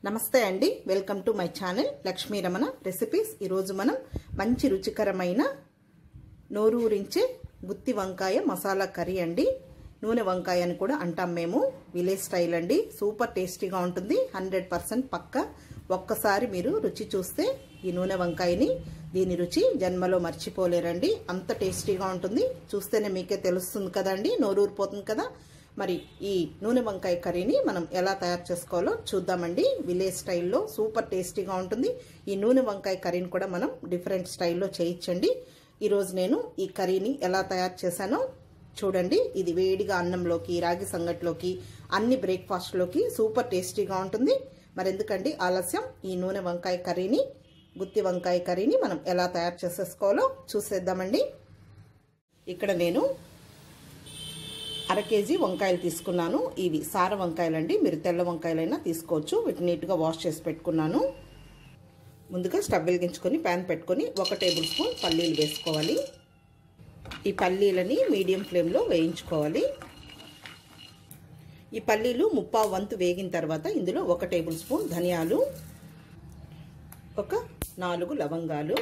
నమస్తే అండి welcome to my channel Lakshmi Ramana recipes ఈరోజు మనం మంచి రుచికరమైన నోరూరించే గుత్తి వంకాయ మసాలా కర్రీ అండి నూనె వంకాయ అని కూడా అంటాం మేము విలేజ్ స్టైల్ అండి సూపర్ టేస్టీగా ఉంటుంది హండ్రెడ్ పర్సెంట్ పక్క ఒక్కసారి మీరు రుచి చూస్తే ఈ నూనె వంకాయని దీని రుచి జన్మలో మర్చిపోలేరండి అంత టేస్టీగా ఉంటుంది చూస్తేనే మీకే తెలుస్తుంది కదండి నోరూరిపోతుంది కదా మరి ఈ నూనె వంకాయ కర్రీని మనం ఎలా తయారు చేసుకోవాలో చూద్దామండి విలేజ్ స్టైల్లో సూపర్ టేస్టీగా ఉంటుంది ఈ నూనె వంకాయ కర్రీని కూడా మనం డిఫరెంట్ స్టైల్లో చేయించండి ఈరోజు నేను ఈ కర్రీని ఎలా తయారు చేశానో చూడండి ఇది వేడిగా అన్నంలోకి రాగి సంగట్లోకి అన్ని బ్రేక్ఫాస్ట్లోకి సూపర్ టేస్టీగా ఉంటుంది మరి ఎందుకండి ఆలస్యం ఈ నూనె వంకాయ కర్రీని గుత్తి వంకాయ కర్రీని మనం ఎలా తయారు చేసేసుకోవాలో చూసేద్దామండి ఇక్కడ నేను అర కేజీ వంకాయలు తీసుకున్నాను ఇవి సార వంకాయలండి మీరు తెల్ల వంకాయలైనా తీసుకోవచ్చు వీటిని నీట్గా వాష్ చేసి పెట్టుకున్నాను ముందుగా స్టవ్ వెలిగించుకొని ప్యాన్ పెట్టుకొని ఒక టేబుల్ స్పూన్ పల్లీలు వేసుకోవాలి ఈ పల్లీలని మీడియం ఫ్లేమ్లో వేయించుకోవాలి ఈ పల్లీలు ముప్పావు వంతు వేగిన తర్వాత ఇందులో ఒక టేబుల్ స్పూన్ ధనియాలు ఒక నాలుగు లవంగాలు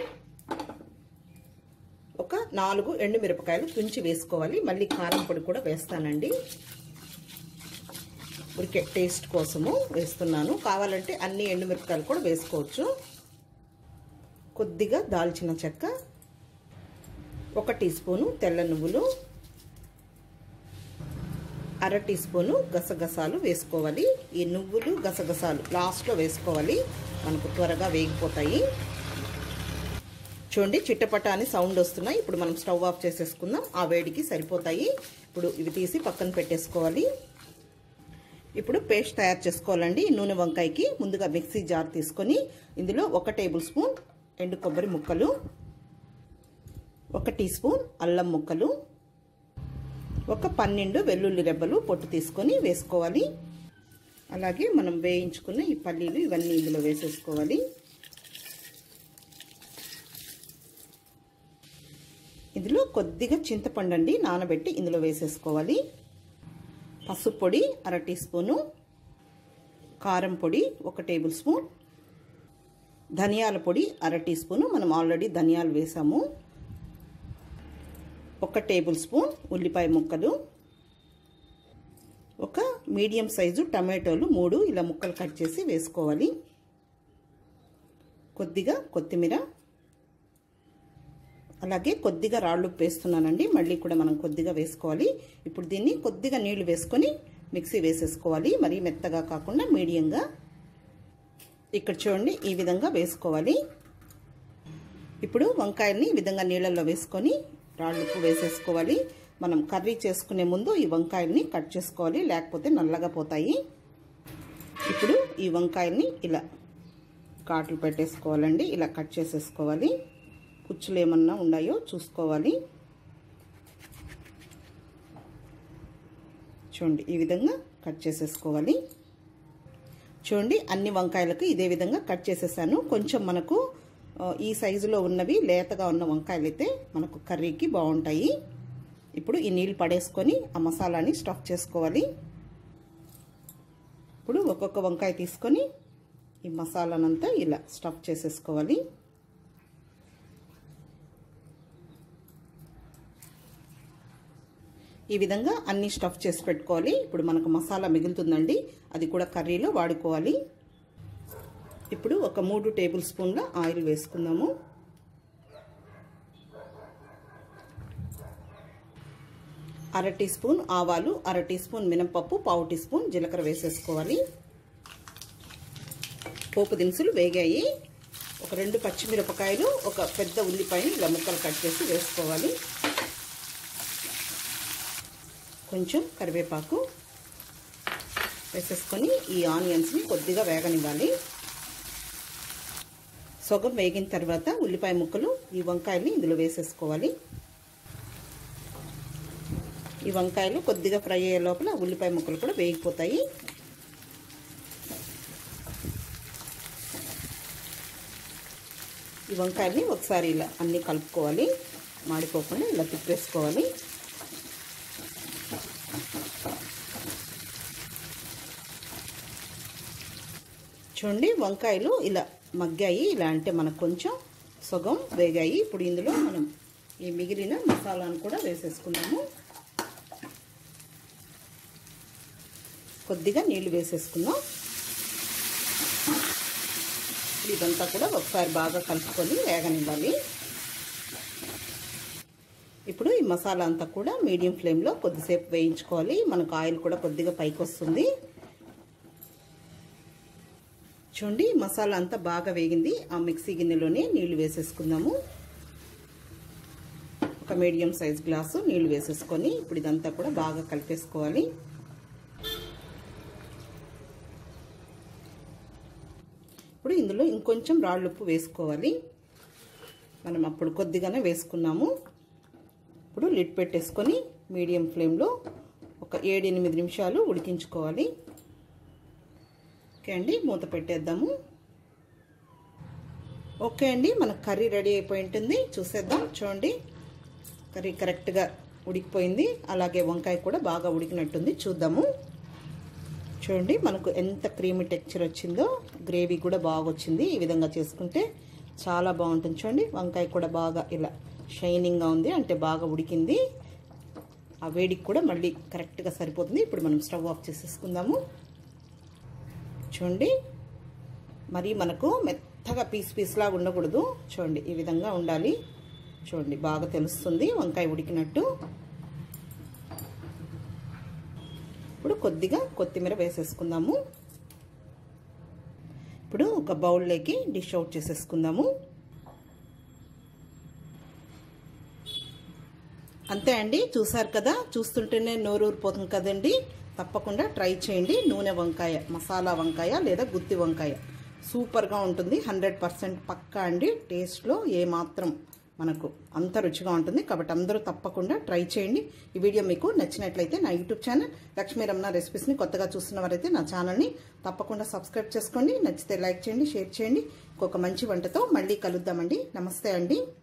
ఒక నాలుగు ఎండుమిరపకాయలు తుంచి వేసుకోవాలి మళ్ళీ కారం పొడి కూడా వేస్తానండి ఉరికే టేస్ట్ కోసము వేస్తున్నాను కావాలంటే అన్ని ఎండుమిరపకాయలు కూడా వేసుకోవచ్చు కొద్దిగా దాల్చిన చెక్క ఒక టీ స్పూను తెల్ల నువ్వులు అర టీ స్పూను గసగసాలు వేసుకోవాలి ఈ నువ్వులు గసగసాలు లాస్ట్లో వేసుకోవాలి మనకు త్వరగా వేగిపోతాయి చూడండి చిట్టపట అని సౌండ్ వస్తున్నాయి ఇప్పుడు మనం స్టవ్ ఆఫ్ చేసేసుకుందాం ఆ వేడికి సరిపోతాయి ఇప్పుడు ఇవి తీసి పక్కన పెట్టేసుకోవాలి ఇప్పుడు పేస్ట్ తయారు చేసుకోవాలండి నూనె వంకాయకి ముందుగా మిక్సీ జార్ తీసుకొని ఇందులో ఒక టేబుల్ స్పూన్ ఎండు కొబ్బరి ముక్కలు ఒక టీ స్పూన్ అల్లం ముక్కలు ఒక పన్నెండు వెల్లుల్లి రెబ్బలు పొట్టు తీసుకొని వేసుకోవాలి అలాగే మనం వేయించుకున్న ఈ పల్లీలు ఇవన్నీ ఇందులో వేసేసుకోవాలి ఇందులో కొద్దిగా చింతపండు అండి నానబెట్టి ఇందులో వేసేసుకోవాలి పసుపు పొడి అర టీ స్పూను కారం పొడి ఒక టేబుల్ స్పూన్ ధనియాల పొడి అర టీ స్పూను మనం ఆల్రెడీ ధనియాలు వేసాము ఒక టేబుల్ స్పూన్ ఉల్లిపాయ ముక్కలు ఒక మీడియం సైజు టమాటోలు మూడు ఇలా ముక్కలు కట్ చేసి వేసుకోవాలి కొద్దిగా కొత్తిమీర అలాగే కొద్దిగా రాళ్ళు వేస్తున్నానండి మళ్ళీ కూడా మనం కొద్దిగా వేసుకోవాలి ఇప్పుడు దీన్ని కొద్దిగా నీళ్లు వేసుకొని మిక్సీ వేసేసుకోవాలి మరీ మెత్తగా కాకుండా మీడియంగా ఇక్కడ చూడండి ఈ విధంగా వేసుకోవాలి ఇప్పుడు వంకాయల్ని ఈ విధంగా నీళ్ళల్లో వేసుకొని రాళ్ళుప్పు వేసేసుకోవాలి మనం కర్రీ చేసుకునే ముందు ఈ వంకాయల్ని కట్ చేసుకోవాలి లేకపోతే నల్లగా పోతాయి ఇప్పుడు ఈ వంకాయల్ని ఇలా కాట్లు పెట్టేసుకోవాలండి ఇలా కట్ చేసేసుకోవాలి కుచ్చులు ఏమన్నా ఉన్నాయో చూసుకోవాలి చూడండి ఈ విధంగా కట్ చేసేసుకోవాలి చూడండి అన్ని వంకాయలకు ఇదే విధంగా కట్ చేసేసాను కొంచెం మనకు ఈ సైజులో ఉన్నవి లేతగా ఉన్న వంకాయలు అయితే మనకు కర్రీకి బాగుంటాయి ఇప్పుడు ఈ నీళ్ళు పడేసుకొని ఆ మసాలాని స్టఫ్ చేసుకోవాలి ఇప్పుడు ఒక్కొక్క వంకాయ తీసుకొని ఈ మసాలానంతా ఇలా స్టఫ్ చేసేసుకోవాలి ఈ విధంగా అన్ని స్టఫ్ చేసి పెట్టుకోవాలి ఇప్పుడు మనకు మసాలా మిగులుతుందండి అది కూడా కర్రీలో వాడుకోవాలి ఇప్పుడు ఒక మూడు టేబుల్ స్పూన్ల ఆయిల్ వేసుకుందాము అర టీ స్పూన్ ఆవాలు అర టీ స్పూన్ మినపప్పు పావు టీ స్పూన్ జీలకర్ర వేసేసుకోవాలి పోపు దినుసులు వేగాయి ఒక రెండు పచ్చిమిరపకాయలు ఒక పెద్ద ఉల్లిపాయని ఇలా ముక్కలు కట్ చేసి వేసుకోవాలి కొంచెం కరివేపాకు వేసేసుకొని ఈ ఆనియన్స్ని కొద్దిగా వేగనివ్వాలి సొగం వేగిన తర్వాత ఉల్లిపాయ ముక్కలు ఈ వంకాయల్ని ఇందులో వేసేసుకోవాలి ఈ వంకాయలు కొద్దిగా ఫ్రై అయ్యే లోపల ఉల్లిపాయ ముక్కలు కూడా వేగిపోతాయి ఈ వంకాయల్ని ఒకసారి ఇలా అన్నీ కలుపుకోవాలి మాడిపోకుండా ఇలా తిప్పేసుకోవాలి చూడండి వంకాయలు ఇలా మగ్గాయి ఇలా అంటే మనకు కొంచెం సగం వేగాయి ఇప్పుడు ఇందులో మనం ఈ మిగిలిన మసాలాను కూడా వేసేసుకుందాము కొద్దిగా నీళ్లు వేసేసుకుందాం ఇదంతా కూడా ఒకసారి బాగా కలుపుకొని వేగనివ్వాలి ఇప్పుడు ఈ మసాలా అంతా కూడా మీడియం ఫ్లేమ్లో కొద్దిసేపు వేయించుకోవాలి మనకు ఆయిల్ కూడా కొద్దిగా పైకి వస్తుంది చూడండి మసాలా అంతా బాగా వేగింది ఆ మిక్సీ గిన్నెలోనే నీళ్లు వేసేసుకుందాము ఒక మీడియం సైజ్ గ్లాసు నీళ్లు వేసేసుకొని ఇప్పుడు ఇదంతా కూడా బాగా కలిపేసుకోవాలి ఇప్పుడు ఇందులో ఇంకొంచెం రాళ్ళుప్పు వేసుకోవాలి మనం అప్పుడు కొద్దిగానే వేసుకున్నాము ఇప్పుడు లిడ్ పెట్టేసుకొని మీడియం ఫ్లేమ్లో ఒక ఏడు ఎనిమిది నిమిషాలు ఉడికించుకోవాలి ఓకే అండి మూత పెట్టేద్దాము ఓకే అండి మన కర్రీ రెడీ అయిపోయి ఉంటుంది చూసేద్దాం చూడండి కర్రీ కరెక్ట్గా ఉడికిపోయింది అలాగే వంకాయ కూడా బాగా ఉడికినట్టుంది చూద్దాము చూడండి మనకు ఎంత క్రీమీ టెక్చర్ వచ్చిందో గ్రేవీ కూడా బాగా వచ్చింది ఈ విధంగా చేసుకుంటే చాలా బాగుంటుంది చూడండి వంకాయ కూడా బాగా ఇలా షైనింగ్గా ఉంది అంటే బాగా ఉడికింది ఆ వేడికి కూడా మళ్ళీ కరెక్ట్గా సరిపోతుంది ఇప్పుడు మనం స్టవ్ ఆఫ్ చేసేసుకుందాము చూడండి మరి మనకు మెత్తగా పీస్ పీస్లాగా ఉండకూడదు చూడండి ఈ విధంగా ఉండాలి చూడండి బాగా తెలుస్తుంది వంకాయ ఉడికినట్టు ఇప్పుడు కొద్దిగా కొత్తిమీర వేసేసుకుందాము ఇప్పుడు ఒక బౌల్లోకి డిష్ అవుట్ చేసేసుకుందాము అంతే అండి చూసారు కదా చూస్తుంటేనే నోరు ఊరిపోతుంది కదండి తప్పకుండా ట్రై చేయండి నూనె వంకాయ మసాలా వంకాయ లేదా గుత్తి వంకాయ సూపర్గా ఉంటుంది హండ్రెడ్ పర్సెంట్ పక్కా అండి టేస్ట్లో ఏమాత్రం మనకు అంత రుచిగా ఉంటుంది కాబట్టి అందరూ తప్పకుండా ట్రై చేయండి ఈ వీడియో మీకు నచ్చినట్లయితే నా యూట్యూబ్ ఛానల్ లక్ష్మీ రమణ రెసిపీస్ని కొత్తగా చూస్తున్నవారైతే నా ఛానల్ని తప్పకుండా సబ్స్క్రైబ్ చేసుకోండి నచ్చితే లైక్ చేయండి షేర్ చేయండి ఇంకొక మంచి వంటతో మళ్ళీ కలుద్దామండి నమస్తే అండి